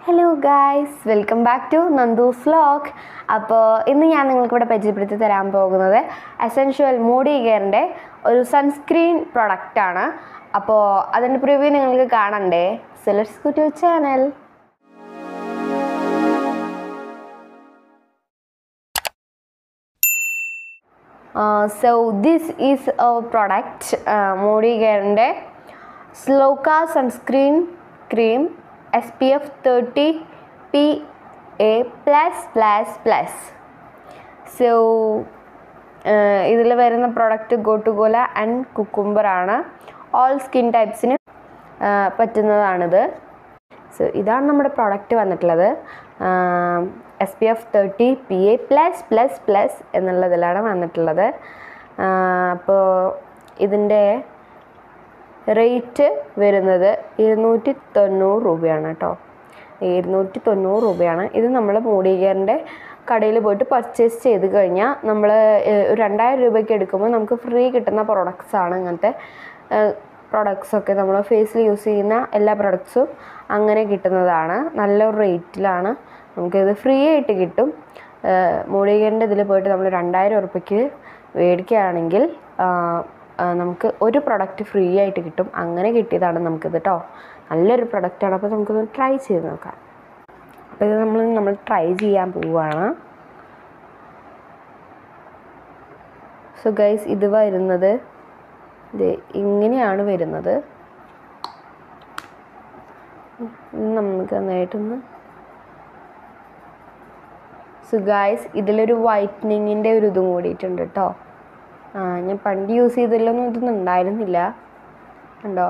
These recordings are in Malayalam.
hello guys welcome back to Nandu's vlog അപ്പോൾ ഇന്ന് ഞാൻ നിങ്ങൾക്ക് ഇവിടെ പരിചയപ്പെടുത്തി തരാൻ പോകുന്നത് എസെൻഷ്യൽ മൂഡി കെയറിൻ്റെ ഒരു സൺസ്ക്രീൻ പ്രൊഡക്റ്റാണ് അപ്പോൾ അതിൻ്റെ പ്രിവ്യൂ നിങ്ങൾക്ക് കാണണ്ടേ so let's go to channel so this is a product Moody കെയറിൻ്റെ സ്ലോക്ക sunscreen cream S P F thirty P A plus plus plus so ഇതിൽ വരുന്ന പ്രൊഡക്റ്റ് ഗോട്ടുഗോല ആൻഡ് കുക്കുംബറാണ് ഓൾ സ്കിൻ ടൈപ്സിന് പറ്റുന്നതാണിത് സോ ഇതാണ് നമ്മുടെ പ്രോഡക്റ്റ് വന്നിട്ടുള്ളത് S P F thirty P A plus plus plus എന്നുള്ളതിലാണ് വന്നിട്ടുള്ളത് അപ്പോൾ ഇതിൻ്റെ റേറ്റ് വരുന്നത് ഇരുന്നൂറ്റി തൊണ്ണൂറ് രൂപയാണ് കേട്ടോ ഇരുന്നൂറ്റി തൊണ്ണൂറ് രൂപയാണ് ഇത് നമ്മൾ മൂടികേറിൻ്റെ കടയിൽ പോയിട്ട് പർച്ചേസ് ചെയ്ത് കഴിഞ്ഞാൽ നമ്മൾ ഒരു രണ്ടായിരം രൂപയ്ക്ക് എടുക്കുമ്പോൾ നമുക്ക് ഫ്രീ കിട്ടുന്ന പ്രോഡക്റ്റ്സ് ആണ് ഇങ്ങനത്തെ പ്രോഡക്റ്റ്സ് ഒക്കെ നമ്മൾ ഫേസിൽ യൂസ് ചെയ്യുന്ന എല്ലാ പ്രൊഡക്ട്സും അങ്ങനെ കിട്ടുന്നതാണ് നല്ലൊരു റേറ്റിലാണ് നമുക്കിത് ഫ്രീ ആയിട്ട് കിട്ടും മൂടികേറിൻ്റെ ഇതിൽ പോയിട്ട് നമ്മൾ രണ്ടായിരം ഉറുപ്പ്യക്ക് മേടിക്കുകയാണെങ്കിൽ നമുക്ക് ഒരു പ്രൊഡക്റ്റ് ഫ്രീ ആയിട്ട് കിട്ടും അങ്ങനെ കിട്ടിയതാണ് നമുക്കിത് കേട്ടോ നല്ലൊരു പ്രൊഡക്റ്റാണ് അപ്പോൾ നമുക്കൊന്ന് ട്രൈ ചെയ്ത് നോക്കാം അപ്പോൾ ഇത് നമ്മൾ നമ്മൾ ട്രൈ ചെയ്യാൻ പോവുകയാണ് സോ ഗൈസ് ഇത് വരുന്നത് ഇത് ഇങ്ങനെയാണ് വരുന്നത് ഇത് നമുക്ക് നന്നായിട്ടൊന്ന് സോ ഗൈസ് ഇതിലൊരു വൈറ്റനിങ്ങിൻ്റെ ഒരു ഇതും കൂടിയിട്ടുണ്ട് കേട്ടോ ആ ഞാൻ പണ്ട് യൂസ് ചെയ്തതിലൊന്നും ഇതൊന്നും ഉണ്ടായിരുന്നില്ല ഉണ്ടോ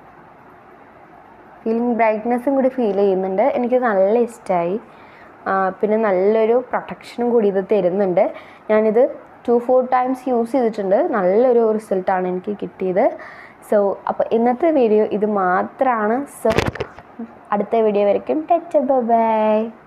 ഫീലിംഗ് ബ്രൈറ്റ്നെസ്സും കൂടി ഫീൽ ചെയ്യുന്നുണ്ട് എനിക്ക് നല്ല ഇഷ്ടമായി പിന്നെ നല്ലൊരു പ്രൊട്ടക്ഷനും കൂടി ഇത് തരുന്നുണ്ട് ഞാനിത് ടു ഫോർ ടൈംസ് യൂസ് ചെയ്തിട്ടുണ്ട് നല്ലൊരു റിസൾട്ടാണ് എനിക്ക് കിട്ടിയത് സോ അപ്പോൾ ഇന്നത്തെ വീഡിയോ ഇത് മാത്രമാണ് സോ അടുത്ത വീഡിയോ വരയ്ക്കും ടച്ച് ബൈ